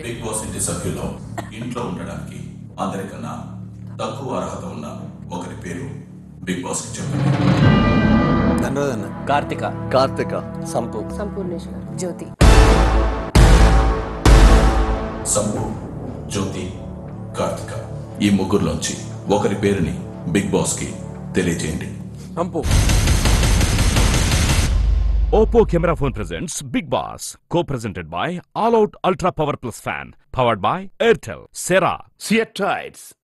big boss ఇంటి సభ్యుల్లో ఇంట్లో ఉండడానికి అందరికన్నా తక్కువ అర్హత ఉన్న ఒకరి పేరు బిగ్ బాస్ కి చెప్పండి ధనరాజన్న కార్తిక కార్తిక సంపు సంపూర్ణేశ్వర్ జ్యోతి సంపు జ్యోతి కార్తిక ఈ ముగ్గురులోంచి ఒకరి పేరుని బిగ్ బాస్ కి తెలియజేయండి పంపు Oppo Camera Phone presents Big Boss, co-presented by All Out Ultra Power Plus Fan, powered by Airtel, Sera, Seat Tides